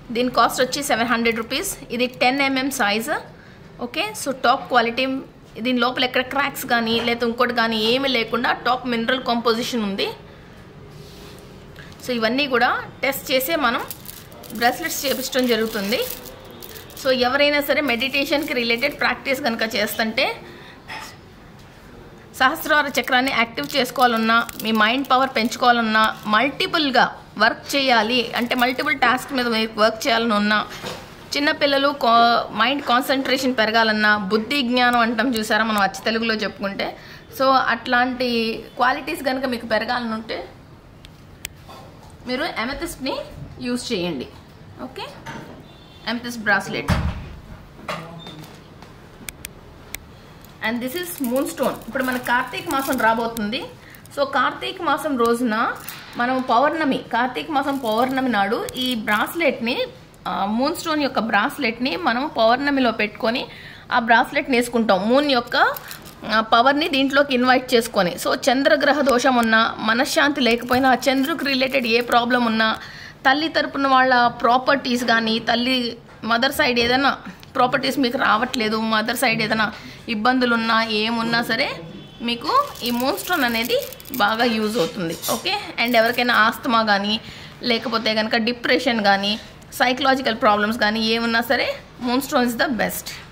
దీని కాస్ట్ వచ్చి seven hundred rupees ఇది ten MM size okay so top quality దీని లోపల ఎక్కడ క్రాక్స్ కానీ లేదా ఇంకోటి కానీ ఏమీ లేకుండా టాప్ మినరల్ కాంపోజిషన్ ఉంది సో ఇవన్నీ కూడా టెస్ట్ చేసే మనం బ్రాస్లెట్స్ చేపించడం జరుగుతుంది సో ఎవరైనా సరే మెడిటేషన్కి రిలేటెడ్ ప్రాక్టీస్ కనుక చేస్తుంటే సహస్రార చక్రాన్ని యాక్టివ్ చేసుకోవాలన్నా మీ మైండ్ పవర్ పెంచుకోవాలన్నా మల్టిపుల్గా వర్క్ చేయాలి అంటే మల్టిపుల్ టాస్క్ మీద మీరు వర్క్ చేయాలని ఉన్నా చిన్నపిల్లలు కా మైండ్ కాన్సన్ట్రేషన్ పెరగాలన్నా బుద్ధి జ్ఞానం అంటాం చూసారా మనం అచ్చ తెలుగులో చెప్పుకుంటే సో అట్లాంటి క్వాలిటీస్ కనుక మీకు పెరగాలని ఉంటే మీరు ఎమెథిస్ట్ని యూజ్ చేయండి okay amethyst bracelet and this is moon stone ఇప్పుడు మన కార్తీక మాసం రాబోతుంది సో కార్తీక మాసం రోజున మనం పౌర్ణమి కార్తీక మాసం పౌర్ణమి నాడు ఈ బ్రాస్లెట్ని మూన్ స్టోన్ యొక్క బ్రాస్లెట్ని మనం పౌర్ణమిలో పెట్టుకొని ఆ బ్రాస్లెట్ని వేసుకుంటాం మూన్ యొక్క ఆ, పవర్ని దీంట్లోకి ఇన్వైట్ చేసుకొని సో చంద్రగ్రహ దోషం ఉన్నా మనశ్శాంతి లేకపోయినా ఆ చంద్రుకి రిలేటెడ్ ఏ ప్రాబ్లం ఉన్నా తల్లి తరపున వాళ్ళ ప్రాపర్టీస్ కానీ తల్లి మదర్ సైడ్ ఏదైనా ప్రాపర్టీస్ మీకు రావట్లేదు మదర్ సైడ్ ఏదైనా ఇబ్బందులు ఉన్నా ఏమున్నా సరే మీకు ఈ మూన్ స్టోన్ అనేది బాగా యూజ్ అవుతుంది ఓకే అండ్ ఎవరికైనా ఆస్తమా కానీ లేకపోతే కనుక డిప్రెషన్ కానీ సైకలాజికల్ ప్రాబ్లమ్స్ కానీ ఏమున్నా సరే moon stone is the best